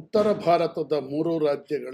ಉತ್ತರ ಭಾರತದ ಮೂರು ರಾಜ್ಯಗಳ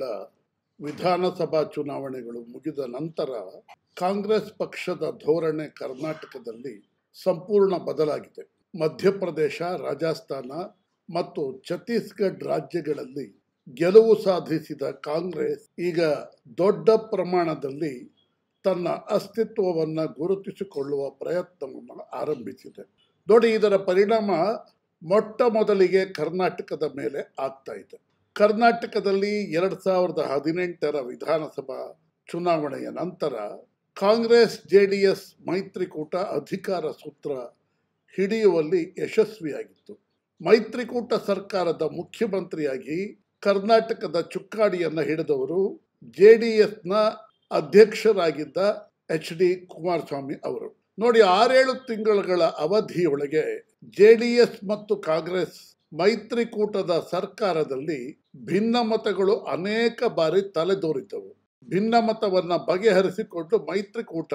ವಿಧಾನಸಭಾ ಚುನಾವಣೆಗಳು ಮುಗಿದ ನಂತರ ಕಾಂಗ್ರೆಸ್ ಪಕ್ಷದ ಧೋರಣೆ ಕರ್ನಾಟಕದಲ್ಲಿ ಸಂಪೂರ್ಣ ಬದಲಾಗಿದೆ ಮಧ್ಯಪ್ರದೇಶ ರಾಜಸ್ಥಾನ ಮತ್ತು ಛತ್ತೀಸ್ಗಢ ರಾಜ್ಯಗಳಲ್ಲಿ ಗೆಲುವು ಸಾಧಿಸಿದ ಕಾಂಗ್ರೆಸ್ ಈಗ ದೊಡ್ಡ ಪ್ರಮಾಣದಲ್ಲಿ ತನ್ನ ಅಸ್ತಿತ್ವವನ್ನು ಗುರುತಿಸಿಕೊಳ್ಳುವ ಪ್ರಯತ್ನವನ್ನು ಆರಂಭಿಸಿದೆ ನೋಡಿ ಇದರ ಪರಿಣಾಮ ಮೊಟ್ಟ ಮೊದಲಿಗೆ ಕರ್ನಾಟಕದ ಮೇಲೆ ಆಗ್ತಾ ಇದೆ ಕರ್ನಾಟಕದಲ್ಲಿ ಎರಡು ಸಾವಿರದ ಹದಿನೆಂಟರ ವಿಧಾನಸಭಾ ಚುನಾವಣೆಯ ನಂತರ ಕಾಂಗ್ರೆಸ್ ಜೆ ಡಿ ಎಸ್ ಮೈತ್ರಿಕೂಟ ಅಧಿಕಾರ ಸೂತ್ರ ಹಿಡಿಯುವಲ್ಲಿ ಯಶಸ್ವಿಯಾಗಿತ್ತು ಮೈತ್ರಿಕೂಟ ಸರ್ಕಾರದ ಮುಖ್ಯಮಂತ್ರಿಯಾಗಿ ಕರ್ನಾಟಕದ ಚುಕ್ಕಾಣಿಯನ್ನು ಹಿಡಿದವರು ಜೆ ಡಿ ಎಸ್ನ ಅಧ್ಯಕ್ಷರಾಗಿದ್ದ ಎಚ್ ಡಿ ಕುಮಾರಸ್ವಾಮಿ ಅವರು ನೋಡಿ ಆರೇಳು ತಿಂಗಳುಗಳ ಅವಧಿಯೊಳಗೆ ಜೆ ಡಿ ಎಸ್ ಮತ್ತು ಕಾಂಗ್ರೆಸ್ ಮೈತ್ರಿಕೂಟದ ಸರ್ಕಾರದಲ್ಲಿ ಭಿನ್ನಮತಗಳು ಅನೇಕ ಬಾರಿ ತಲೆದೋರಿದ್ದವು ಭಿನ್ನಮತವನ್ನು ಬಗೆಹರಿಸಿಕೊಂಡು ಮೈತ್ರಿಕೂಟ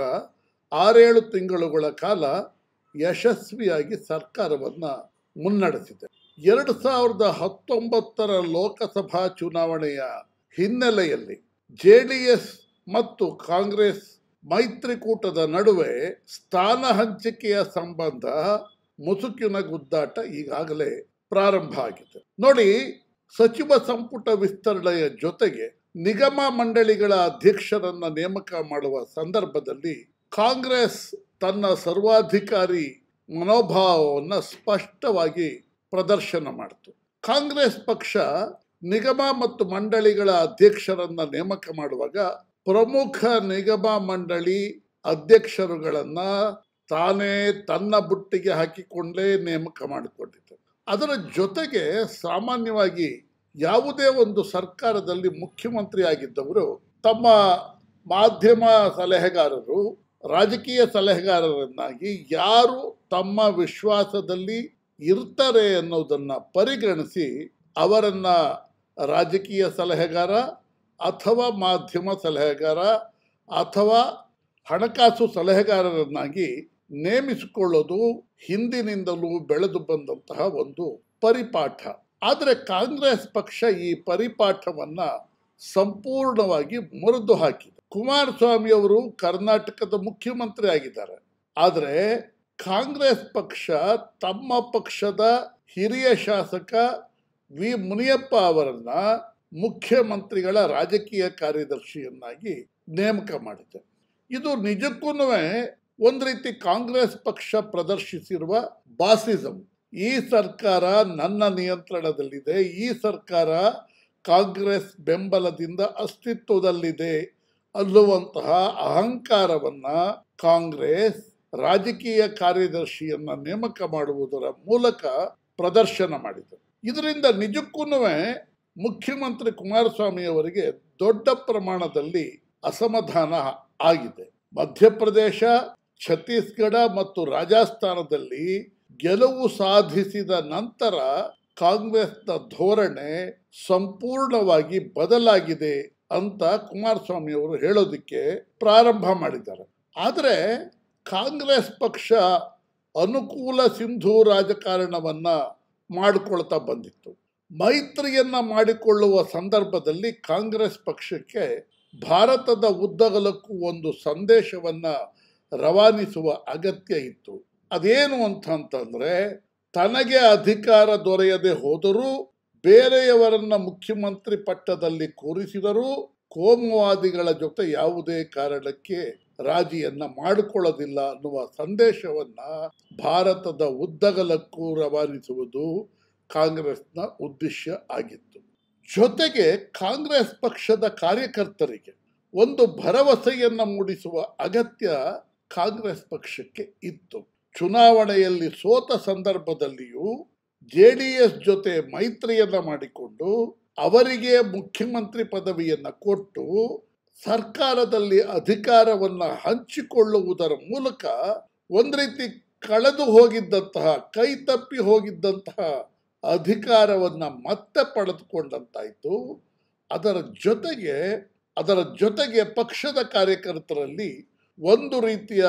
ಆರೇಳು ತಿಂಗಳುಗಳ ಕಾಲ ಯಶಸ್ವಿಯಾಗಿ ಸರ್ಕಾರವನ್ನು ಮುನ್ನಡೆಸಿದೆ ಎರಡು ಸಾವಿರದ ಹತ್ತೊಂಬತ್ತರ ಲೋಕಸಭಾ ಚುನಾವಣೆಯ ಹಿನ್ನೆಲೆಯಲ್ಲಿ ಜೆ ಡಿ ಎಸ್ ಮತ್ತು ಕಾಂಗ್ರೆಸ್ ಮೈತ್ರಿಕೂಟದ ನಡುವೆ ಸ್ಥಾನ ಹಂಚಿಕೆಯ ಸಂಬಂಧ ಮುಸುಕಿನ ಗುದ್ದಾಟ ಈಗಾಗಲೇ ಪ್ರಾರಂಭ ಆಗಿದೆ ನೋಡಿ ಸಚಿವ ಸಂಪುಟ ವಿಸ್ತರಣೆಯ ಜೊತೆಗೆ ನಿಗಮ ಮಂಡಳಿಗಳ ಅಧ್ಯಕ್ಷರನ್ನ ನೇಮಕ ಮಾಡುವ ಸಂದರ್ಭದಲ್ಲಿ ಕಾಂಗ್ರೆಸ್ ತನ್ನ ಸರ್ವಾಧಿಕಾರಿ ಮನೋಭಾವವನ್ನು ಸ್ಪಷ್ಟವಾಗಿ ಪ್ರದರ್ಶನ ಮಾಡಿತು ಕಾಂಗ್ರೆಸ್ ಪಕ್ಷ ನಿಗಮ ಮತ್ತು ಮಂಡಳಿಗಳ ಅಧ್ಯಕ್ಷರನ್ನ ನೇಮಕ ಮಾಡುವಾಗ ಪ್ರಮುಖ ನಿಗಮ ಮಂಡಳಿ ಅಧ್ಯಕ್ಷರುಗಳನ್ನ ತಾನೇ ತನ್ನ ಬುಟ್ಟಿಗೆ ಹಾಕಿಕೊಂಡೇ ನೇಮಕ ಮಾಡಿಕೊಂಡಿತು ಅದರ ಜೊತೆಗೆ ಸಾಮಾನ್ಯವಾಗಿ ಯಾವುದೇ ಒಂದು ಸರ್ಕಾರದಲ್ಲಿ ಮುಖ್ಯಮಂತ್ರಿ ಆಗಿದ್ದವರು ತಮ್ಮ ಮಾಧ್ಯಮ ಸಲಹೆಗಾರರು ರಾಜಕೀಯ ಸಲಹೆಗಾರರನ್ನಾಗಿ ಯಾರು ತಮ್ಮ ವಿಶ್ವಾಸದಲ್ಲಿ ಇರ್ತಾರೆ ಅನ್ನೋದನ್ನು ಪರಿಗಣಿಸಿ ಅವರನ್ನು ರಾಜಕೀಯ ಸಲಹೆಗಾರ ಅಥವಾ ಮಾಧ್ಯಮ ಸಲಹೆಗಾರ ಅಥವಾ ಹಣಕಾಸು ಸಲಹೆಗಾರರನ್ನಾಗಿ ನೇಮಿಸಿಕೊಳ್ಳೋದು ಹಿಂದಿನಿಂದಲೂ ಬೆಳೆದು ಬಂದಂತಹ ಒಂದು ಪರಿಪಾಠ ಆದರೆ ಕಾಂಗ್ರೆಸ್ ಪಕ್ಷ ಈ ಪರಿಪಾಠವನ್ನ ಸಂಪೂರ್ಣವಾಗಿ ಮುರಿದು ಹಾಕಿದೆ ಕುಮಾರಸ್ವಾಮಿ ಅವರು ಕರ್ನಾಟಕದ ಮುಖ್ಯಮಂತ್ರಿ ಆಗಿದ್ದಾರೆ ಆದರೆ ಕಾಂಗ್ರೆಸ್ ಪಕ್ಷ ತಮ್ಮ ಪಕ್ಷದ ಹಿರಿಯ ಶಾಸಕ ವಿ ಮುನಿಯಪ್ಪ ಅವರನ್ನ ಮುಖ್ಯಮಂತ್ರಿಗಳ ರಾಜಕೀಯ ಕಾರ್ಯದರ್ಶಿಯನ್ನಾಗಿ ನೇಮಕ ಮಾಡಿದೆ ಇದು ನಿಜಕ್ಕೂ ಒಂದು ರೀತಿ ಕಾಂಗ್ರೆಸ್ ಪಕ್ಷ ಪ್ರದರ್ಶಿಸಿರುವ ಬಾಸಿಸಂ ಈ ಸರ್ಕಾರ ನನ್ನ ನಿಯಂತ್ರಣದಲ್ಲಿದೆ ಈ ಸರ್ಕಾರ ಕಾಂಗ್ರೆಸ್ ಬೆಂಬಲದಿಂದ ಅಸ್ತಿತ್ವದಲ್ಲಿದೆ ಅನ್ನುವಂತಹ ಅಹಂಕಾರವನ್ನ ಕಾಂಗ್ರೆಸ್ ರಾಜಕೀಯ ಕಾರ್ಯದರ್ಶಿಯನ್ನ ನೇಮಕ ಮಾಡುವುದರ ಮೂಲಕ ಪ್ರದರ್ಶನ ಮಾಡಿದೆ ಇದರಿಂದ ನಿಜಕ್ಕೂ ಮುಖ್ಯಮಂತ್ರಿ ಕುಮಾರಸ್ವಾಮಿ ಅವರಿಗೆ ದೊಡ್ಡ ಪ್ರಮಾಣದಲ್ಲಿ ಅಸಮಾಧಾನ ಆಗಿದೆ ಮಧ್ಯಪ್ರದೇಶ ಛತ್ತೀಸ್ಗಢ ಮತ್ತು ರಾಜಸ್ಥಾನದಲ್ಲಿ ಗೆಲುವು ಸಾಧಿಸಿದ ನಂತರ ಕಾಂಗ್ರೆಸ್ನ ಧೋರಣೆ ಸಂಪೂರ್ಣವಾಗಿ ಬದಲಾಗಿದೆ ಅಂತ ಕುಮಾರಸ್ವಾಮಿ ಅವರು ಹೇಳೋದಕ್ಕೆ ಪ್ರಾರಂಭ ಮಾಡಿದ್ದಾರೆ ಆದರೆ ಕಾಂಗ್ರೆಸ್ ಪಕ್ಷ ಅನುಕೂಲ ಸಿಂಧು ರಾಜಕಾರಣವನ್ನ ಮಾಡಿಕೊಳ್ತಾ ಬಂದಿತ್ತು ಮೈತ್ರಿಯನ್ನ ಮಾಡಿಕೊಳ್ಳುವ ಸಂದರ್ಭದಲ್ಲಿ ಕಾಂಗ್ರೆಸ್ ಪಕ್ಷಕ್ಕೆ ಭಾರತದ ಉದ್ದಗಲಕ್ಕೂ ಒಂದು ಸಂದೇಶವನ್ನ ರವಾನಿಸುವ ಅಗತ್ಯ ಇತ್ತು ಅದೇನು ಅಂತಂತಂದ್ರೆ ತನಗೆ ಅಧಿಕಾರ ದೊರೆಯದೆ ಹೋದರೂ ಬೇರೆಯವರನ್ನ ಮುಖ್ಯಮಂತ್ರಿ ಪಟ್ಟದಲ್ಲಿ ಕೂರಿಸಿದರೂ ಕೋಮುವಾದಿಗಳ ಜೊತೆ ಯಾವುದೇ ಕಾರಣಕ್ಕೆ ರಾಜಿಯನ್ನ ಮಾಡಿಕೊಳ್ಳೋದಿಲ್ಲ ಅನ್ನುವ ಸಂದೇಶವನ್ನ ಭಾರತದ ಉದ್ದಗಲಕ್ಕೂ ರವಾನಿಸುವುದು ಕಾಂಗ್ರೆಸ್ನ ಉದ್ದೇಶ ಆಗಿತ್ತು ಜೊತೆಗೆ ಕಾಂಗ್ರೆಸ್ ಪಕ್ಷದ ಕಾರ್ಯಕರ್ತರಿಗೆ ಒಂದು ಭರವಸೆಯನ್ನು ಮೂಡಿಸುವ ಅಗತ್ಯ ಕಾಂಗ್ರೆಸ್ ಪಕ್ಷಕ್ಕೆ ಇತ್ತು ಚುನಾವಣೆಯಲ್ಲಿ ಸೋತ ಸಂದರ್ಭದಲ್ಲಿಯೂ ಜೆ ಡಿ ಎಸ್ ಜೊತೆ ಮೈತ್ರಿಯನ್ನ ಮಾಡಿಕೊಂಡು ಅವರಿಗೆ ಮುಖ್ಯಮಂತ್ರಿ ಪದವಿಯನ್ನು ಕೊಟ್ಟು ಸರ್ಕಾರದಲ್ಲಿ ಅಧಿಕಾರವನ್ನು ಹಂಚಿಕೊಳ್ಳುವುದರ ಮೂಲಕ ಒಂದು ರೀತಿ ಕಳೆದು ಹೋಗಿದ್ದಂತಹ ಕೈ ತಪ್ಪಿ ಹೋಗಿದ್ದಂತಹ ಅಧಿಕಾರವನ್ನು ಮತ್ತೆ ಪಡೆದುಕೊಂಡಂತಾಯಿತು ಅದರ ಜೊತೆಗೆ ಅದರ ಜೊತೆಗೆ ಪಕ್ಷದ ಕಾರ್ಯಕರ್ತರಲ್ಲಿ ಒಂದು ರೀತಿಯ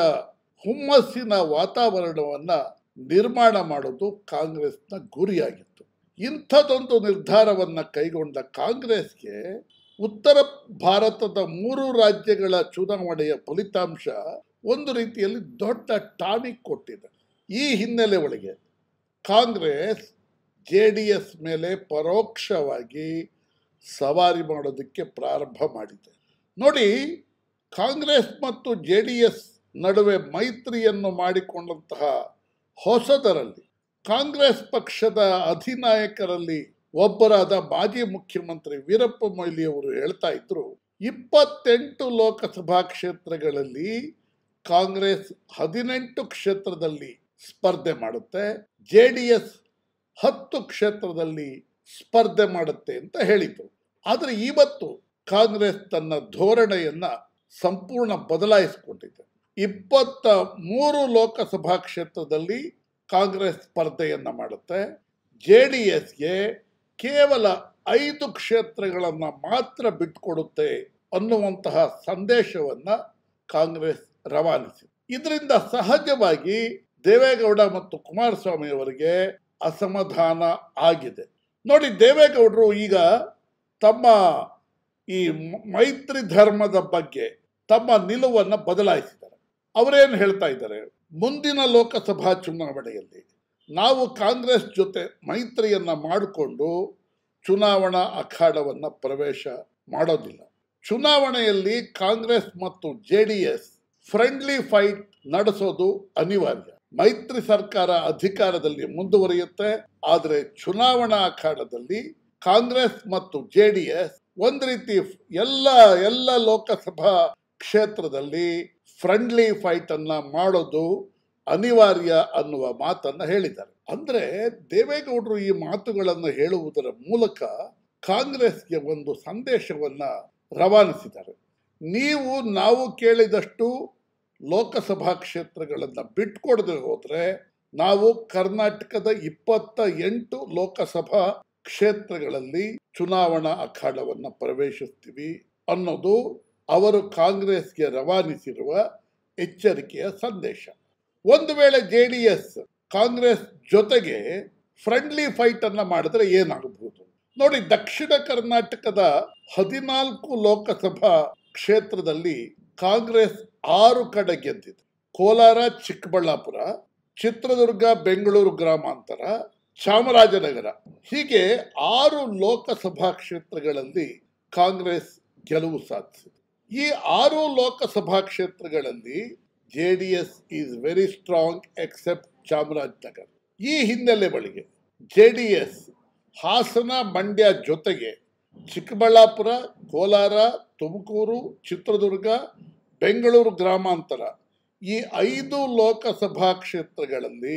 ಹುಮ್ಮಸ್ಸಿನ ವಾತಾವರಣವನ್ನು ನಿರ್ಮಾಣ ಮಾಡೋದು ಕಾಂಗ್ರೆಸ್ನ ಗುರಿಯಾಗಿತ್ತು ಇಂಥದೊಂದು ನಿರ್ಧಾರವನ್ನು ಕೈಗೊಂಡ ಕಾಂಗ್ರೆಸ್ಗೆ ಉತ್ತರ ಭಾರತದ ಮೂರು ರಾಜ್ಯಗಳ ಚುನಾವಣೆಯ ಫಲಿತಾಂಶ ಒಂದು ರೀತಿಯಲ್ಲಿ ದೊಡ್ಡ ಟಾನಿಕ್ ಕೊಟ್ಟಿದೆ ಈ ಹಿನ್ನೆಲೆ ಒಳಗೆ ಕಾಂಗ್ರೆಸ್ ಜೆ ಡಿ ಎಸ್ ಮೇಲೆ ಪರೋಕ್ಷವಾಗಿ ಸವಾರಿ ಮಾಡೋದಕ್ಕೆ ಪ್ರಾರಂಭ ಮಾಡಿದೆ ನೋಡಿ ಕಾಂಗ್ರೆಸ್ ಮತ್ತು ಜೆ ಡಿ ಎಸ್ ನಡುವೆ ಮೈತ್ರಿಯನ್ನು ಮಾಡಿಕೊಂಡಂತಹ ಹೊಸದರಲ್ಲಿ ಕಾಂಗ್ರೆಸ್ ಪಕ್ಷದ ಅಧಿನಾಯಕರಲ್ಲಿ ಒಬ್ಬರಾದ ಮಾಜಿ ಮುಖ್ಯಮಂತ್ರಿ ವೀರಪ್ಪ ಮೊಯ್ಲಿಯವರು ಹೇಳ್ತಾ ಇದ್ರು ಇಪ್ಪತ್ತೆಂಟು ಲೋಕಸಭಾ ಕ್ಷೇತ್ರಗಳಲ್ಲಿ ಕಾಂಗ್ರೆಸ್ ಹದಿನೆಂಟು ಕ್ಷೇತ್ರದಲ್ಲಿ ಸ್ಪರ್ಧೆ ಮಾಡುತ್ತೆ ಜೆ ಡಿ ಎಸ್ ಹತ್ತು ಕ್ಷೇತ್ರದಲ್ಲಿ ಸ್ಪರ್ಧೆ ಮಾಡುತ್ತೆ ಅಂತ ಹೇಳಿತು ಆದರೆ ಇವತ್ತು ಕಾಂಗ್ರೆಸ್ ತನ್ನ ಧೋರಣೆಯನ್ನ ಸಂಪೂರ್ಣ ಬದಲಾಯಿಸಿಕೊಂಡಿದೆ ಇಪ್ಪತ್ತ ಮೂರು ಲೋಕಸಭಾ ಕ್ಷೇತ್ರದಲ್ಲಿ ಕಾಂಗ್ರೆಸ್ ಸ್ಪರ್ಧೆಯನ್ನ ಮಾಡುತ್ತೆ ಜೆ ಡಿ ಎಸ್ಗೆ ಕೇವಲ ಐದು ಕ್ಷೇತ್ರಗಳನ್ನು ಮಾತ್ರ ಬಿಟ್ಕೊಡುತ್ತೆ ಅನ್ನುವಂತಹ ಸಂದೇಶವನ್ನ ಕಾಂಗ್ರೆಸ್ ರವಾನಿಸಿದೆ ಇದರಿಂದ ಸಹಜವಾಗಿ ದೇವೇಗೌಡ ಮತ್ತು ಕುಮಾರಸ್ವಾಮಿ ಅವರಿಗೆ ಅಸಮಾಧಾನ ಆಗಿದೆ ನೋಡಿ ದೇವೇಗೌಡರು ಈಗ ತಮ್ಮ ಈ ಮೈತ್ರಿ ಧರ್ಮದ ಬಗ್ಗೆ ತಮ್ಮ ನಿಲುವನ್ನು ಬದಲಾಯಿಸಿದ್ದಾರೆ ಅವರೇನು ಹೇಳ್ತಾ ಇದ್ದಾರೆ ಮುಂದಿನ ಲೋಕಸಭಾ ಚುನಾವಣೆಯಲ್ಲಿ ನಾವು ಕಾಂಗ್ರೆಸ್ ಜೊತೆ ಮೈತ್ರಿಯನ್ನ ಮಾಡಿಕೊಂಡು ಚುನಾವಣಾ ಅಖಾಡವನ್ನು ಪ್ರವೇಶ ಮಾಡೋದಿಲ್ಲ ಚುನಾವಣೆಯಲ್ಲಿ ಕಾಂಗ್ರೆಸ್ ಮತ್ತು J D S friendly fight ನಡೆಸೋದು ಅನಿವಾರ್ಯ ಮೈತ್ರಿ ಸರ್ಕಾರ ಅಧಿಕಾರದಲ್ಲಿ ಮುಂದುವರಿಯುತ್ತೆ ಆದರೆ ಚುನಾವಣಾ ಅಖಾಡದಲ್ಲಿ ಕಾಂಗ್ರೆಸ್ ಮತ್ತು ಜೆ ಡಿ ಎಸ್ ಒಂದು ರೀತಿ ಎಲ್ಲ ಎಲ್ಲ ಲೋಕಸಭಾ ಕ್ಷೇತ್ರದಲ್ಲಿ ಫ್ರೆಂಡ್ಲಿ ಫೈಟ್ ಅನ್ನ ಮಾಡೋದು ಅನಿವಾರ್ಯ ಅನ್ನುವ ಮಾತನ್ನ ಹೇಳಿದ್ದಾರೆ ಅಂದ್ರೆ ದೇವೇಗೌಡರು ಈ ಮಾತುಗಳನ್ನು ಹೇಳುವುದರ ಮೂಲಕ ಕಾಂಗ್ರೆಸ್ಗೆ ಒಂದು ಸಂದೇಶವನ್ನ ರವಾನಿಸಿದ್ದಾರೆ ನೀವು ನಾವು ಕೇಳಿದಷ್ಟು ಲೋಕಸಭಾ ಕ್ಷೇತ್ರಗಳನ್ನು ಬಿಟ್ಕೊಡದೆ ಹೋದ್ರೆ ನಾವು ಕರ್ನಾಟಕದ ಇಪ್ಪತ್ತ ಎಂಟು ಲೋಕಸಭಾ ಕ್ಷೇತ್ರಗಳಲ್ಲಿ ಚುನಾವಣಾ ಅಖಾಡವನ್ನ ಪ್ರವೇಶಿಸ್ತೀವಿ ಅನ್ನೋದು ಅವರು ಕಾಂಗ್ರೆಸ್ಗೆ ರವಾನಿಸಿರುವ ಎಚ್ಚರಿಕೆಯ ಸಂದೇಶ ಒಂದು ವೇಳೆ ಜೆ ಡಿ ಎಸ್ ಕಾಂಗ್ರೆಸ್ ಜೊತೆಗೆ ಫ್ರೆಂಡ್ಲಿ ಫೈಟ್ ಅನ್ನ ಮಾಡಿದ್ರೆ ಏನಾಗಬಹುದು ನೋಡಿ ದಕ್ಷಿಣ ಕರ್ನಾಟಕದ ಹದಿನಾಲ್ಕು ಲೋಕಸಭಾ ಕ್ಷೇತ್ರದಲ್ಲಿ ಕಾಂಗ್ರೆಸ್ ಆರು ಕಡೆ ಗೆದ್ದಿದೆ ಕೋಲಾರ ಚಿಕ್ಕಬಳ್ಳಾಪುರ ಚಿತ್ರದುರ್ಗ ಬೆಂಗಳೂರು ಗ್ರಾಮಾಂತರ ಚಾಮರಾಜನಗರ ಹೀಗೆ ಆರು ಲೋಕಸಭಾ ಕ್ಷೇತ್ರಗಳಲ್ಲಿ ಕಾಂಗ್ರೆಸ್ ಗೆಲುವು ಸಾಧಿಸಿದೆ ಈ ಆರು ಲೋಕಸಭಾ ಕ್ಷೇತ್ರಗಳಲ್ಲಿ J D S is very strong except Chamarajanagar ಈ ಹಿನ್ನೆಲೆ ಬಳಿಗೆ J D S Hassan Mandya ಜೊತೆಗೆ ಚಿಕ್ಕಬಳ್ಳಾಪುರ ಕೋಲಾರ ತುಮಕೂರು ಚಿತ್ರದುರ್ಗ ಬೆಂಗಳೂರು ಗ್ರಾಮಾಂತರ ಈ ಐದು ಲೋಕಸಭಾ ಕ್ಷೇತ್ರಗಳಲ್ಲಿ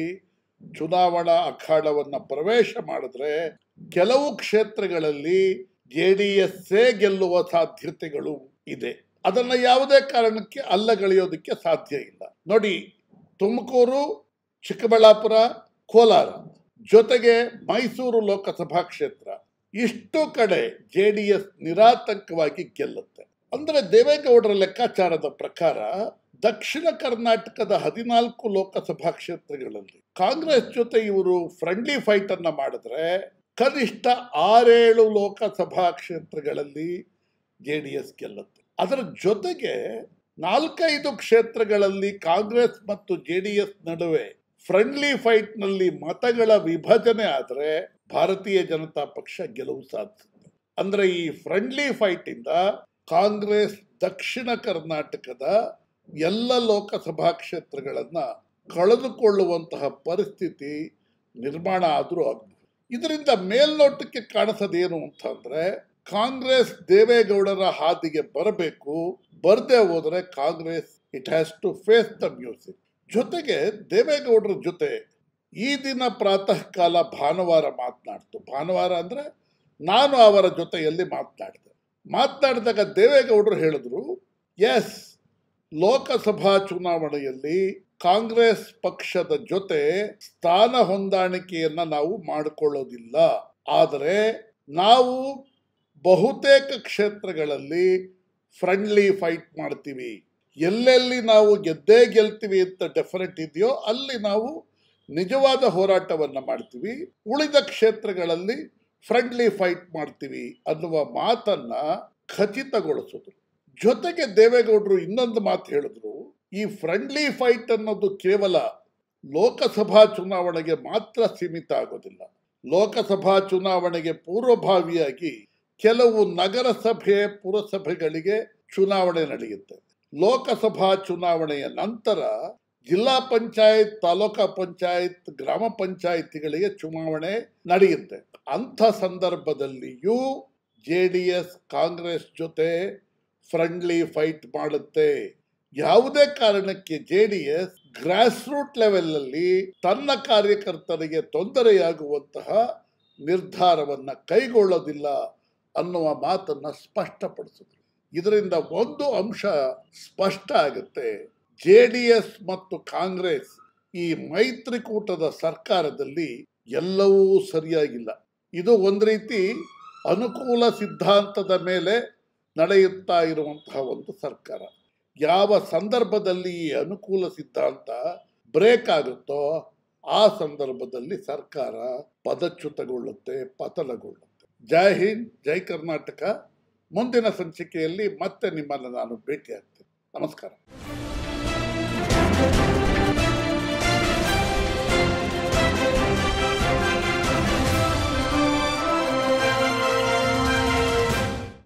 ಚುನಾವಣಾ ಅಖಾಡವನ್ನು ಪ್ರವೇಶ ಮಾಡಿದ್ರೆ ಕೆಲವು ಕ್ಷೇತ್ರಗಳಲ್ಲಿ ಜೆ ಡಿ ಎಸ್ಸೇ ಗೆಲ್ಲುವ ಸಾಧ್ಯತೆಗಳು ಇದೆ ಅದನ್ನ ಯಾವುದೇ ಕಾರಣಕ್ಕೆ ಅಲ್ಲಗಳೆಯೋದಕ್ಕೆ ಸಾಧ್ಯ ಇಲ್ಲ ನೋಡಿ ತುಮಕೂರು ಚಿಕ್ಕಬಳ್ಳಾಪುರ ಕೋಲಾರ ಜೊತೆಗೆ ಮೈಸೂರು ಲೋಕಸಭಾ ಕ್ಷೇತ್ರ ಇಷ್ಟು ಕಡೆ ಜೆ ಡಿ ಎಸ್ ನಿರಾತಂಕವಾಗಿ ಗೆಲ್ಲುತ್ತೆ ಅಂದ್ರೆ ದೇವೇಗೌಡರ ಲೆಕ್ಕಾಚಾರದ ಪ್ರಕಾರ ದಕ್ಷಿಣ ಕರ್ನಾಟಕದ ಹದಿನಾಲ್ಕು ಲೋಕಸಭಾ ಕ್ಷೇತ್ರಗಳಲ್ಲಿ ಕಾಂಗ್ರೆಸ್ ಜೊತೆ ಇವರು ಫ್ರೆಂಡ್ಲಿ ಫೈಟ್ ಅನ್ನ ಮಾಡಿದ್ರೆ ಕನಿಷ್ಠ ಆರೇಳು ಲೋಕಸಭಾ ಕ್ಷೇತ್ರಗಳಲ್ಲಿ ಜೆ ಡಿ ಎಸ್ ಗೆಲ್ಲುತ್ತೆ ಅದರ ಜೊತೆಗೆ ನಾಲ್ಕೈದು ಕ್ಷೇತ್ರಗಳಲ್ಲಿ ಕಾಂಗ್ರೆಸ್ ಮತ್ತು ಜೆ ಡಿ ಎಸ್ ನಡುವೆ ಫ್ರೆಂಡ್ಲಿ ಫೈಟ್ ನಲ್ಲಿ ಮತಗಳ ವಿಭಜನೆ ಆದರೆ ಭಾರತೀಯ ಜನತಾ ಪಕ್ಷ ಗೆಲುವು ಸಾಧಿಸುತ್ತೆ ಅಂದ್ರೆ ಈ ಫ್ರೆಂಡ್ಲಿ ಫೈಟ್ ಇಂದ ಕಾಂಗ್ರೆಸ್ ದಕ್ಷಿಣ ಕರ್ನಾಟಕದ ಎಲ್ಲ ಲೋಕಸಭಾ ಕ್ಷೇತ್ರಗಳನ್ನ ಕಳೆದುಕೊಳ್ಳುವಂತಹ ಪರಿಸ್ಥಿತಿ ನಿರ್ಮಾಣ ಆದರೂ ಆಗಬಹುದು ಇದರಿಂದ ಮೇಲ್ನೋಟಕ್ಕೆ ಕಾಣಿಸೋದೇನು ಅಂತಂದ್ರೆ ಕಾಂಗ್ರೆಸ್ ದೇವೇಗೌಡರ ಹಾದಿಗೆ ಬರಬೇಕು ಬರದೆ ಹೋದರೆ Congress it has to face the music ಜೊತೆಗೆ ದೇವೇಗೌಡರ ಜೊತೆ ಈ ದಿನ ಪ್ರಾತಃ ಕಾಲ ಭಾನುವಾರ ಮಾತನಾಡ್ತು ಭಾನುವಾರ ಅಂದ್ರೆ ನಾನು ಅವರ ಜೊತೆಯಲ್ಲಿ ಮಾತನಾಡಿದೆ ಮಾತನಾಡಿದಾಗ ದೇವೇಗೌಡರು ಹೇಳಿದ್ರು ಎಸ್ ಲೋಕಸಭಾ ಚುನಾವಣೆಯಲ್ಲಿ ಕಾಂಗ್ರೆಸ್ ಪಕ್ಷದ ಜೊತೆ ಸ್ಥಾನ ಹೊಂದಾಣಿಕೆಯನ್ನ ನಾವು ಮಾಡಿಕೊಳ್ಳೋದಿಲ್ಲ ಆದರೆ ನಾವು ಬಹುತೇಕ ಕ್ಷೇತ್ರಗಳಲ್ಲಿ ಫ್ರೆಂಡ್ಲಿ ಫೈಟ್ ಮಾಡ್ತೀವಿ ಎಲ್ಲೆಲ್ಲಿ ನಾವು ಗೆದ್ದೇ ಗೆಲ್ತೀವಿ ಅಂತ ಡೆಫಿನೆಟ್ ಇದೆಯೋ ಅಲ್ಲಿ ನಾವು ನಿಜವಾದ ಹೋರಾಟವನ್ನ ಮಾಡ್ತೀವಿ ಉಳಿದ ಕ್ಷೇತ್ರಗಳಲ್ಲಿ ಫ್ರೆಂಡ್ಲಿ ಫೈಟ್ ಮಾಡ್ತೀವಿ ಅನ್ನುವ ಮಾತನ್ನ ಖಚಿತಗೊಳಿಸಿದ್ರು ಜೊತೆಗೆ ದೇವೇಗೌಡರು ಇನ್ನೊಂದು ಮಾತು ಹೇಳಿದ್ರು ಈ ಫ್ರೆಂಡ್ಲಿ ಫೈಟ್ ಅನ್ನೋದು ಕೇವಲ ಲೋಕಸಭಾ ಚುನಾವಣೆಗೆ ಮಾತ್ರ ಸೀಮಿತ ಆಗೋದಿಲ್ಲ ಲೋಕಸಭಾ ಚುನಾವಣೆಗೆ ಪೂರ್ವಭಾವಿಯಾಗಿ ಕೆಲವು ನಗರಸಭೆ ಪುರಸಭೆಗಳಿಗೆ ಚುನಾವಣೆ ನಡೆಯುತ್ತೆ ಲೋಕಸಭಾ ಚುನಾವಣೆಯ ನಂತರ ಜಿಲ್ಲಾ ಪಂಚಾಯತ್ ತಾಲೂಕಾ ಪಂಚಾಯತ್ ಗ್ರಾಮ ಪಂಚಾಯತಿಗಳಿಗೆ ಚುನಾವಣೆ ನಡೆಯುತ್ತೆ ಅಂಥ ಸಂದರ್ಭದಲ್ಲಿಯೂ ಜೆ ಡಿ ಎಸ್ ಕಾಂಗ್ರೆಸ್ ಜೊತೆ ಫ್ರೆಂಡ್ಲಿ ಫೈಟ್ ಮಾಡುತ್ತೆ ಯಾವುದೇ ಕಾರಣಕ್ಕೆ J D S grass root ಲೆವೆಲಲ್ಲಿ ತನ್ನ ಕಾರ್ಯಕರ್ತರಿಗೆ ತೊಂದರೆಯಾಗುವಂತಹ ನಿರ್ಧಾರವನ್ನ ಕೈಗೊಳ್ಳೋದಿಲ್ಲ ಅನ್ನುವ ಮಾತನ್ನ ಸ್ಪಷ್ಟಪಡಿಸಿದ್ರು ಇದರಿಂದ ಒಂದು ಅಂಶ ಸ್ಪಷ್ಟ ಆಗುತ್ತೆ ಜೆ ಡಿ ಎಸ್ ಮತ್ತು ಕಾಂಗ್ರೆಸ್ ಈ ಮೈತ್ರಿಕೂಟದ ಸರ್ಕಾರದಲ್ಲಿ ಎಲ್ಲವೂ ಸರಿಯಾಗಿಲ್ಲ ಇದು ಒಂದು ರೀತಿ ಅನುಕೂಲ ಸಿದ್ಧಾಂತದ ಮೇಲೆ ನಡೆಯುತ್ತಾ ಇರುವಂತಹ ಒಂದು ಸರ್ಕಾರ ಯಾವ ಸಂದರ್ಭದಲ್ಲಿ ಈ ಅನುಕೂಲ ಸಿದ್ಧಾಂತ ಬ್ರೇಕ್ ಆಗುತ್ತೋ ಆ ಸಂದರ್ಭದಲ್ಲಿ ಸರ್ಕಾರ ಪದಚ್ಯುತಗೊಳ್ಳುತ್ತೆ ಪತನಗೊಳ್ಳುತ್ತೆ ಜೈ ಹಿಂದ್ ಜೈ ಕರ್ನಾಟಕ ಮುಂದಿನ ಸಂಚಿಕೆಯಲ್ಲಿ ಮತ್ತೆ ನಿಮ್ಮನ್ನು ನಾನು ಭೇಟಿ ಆಗ್ತೇನೆ ನಮಸ್ಕಾರ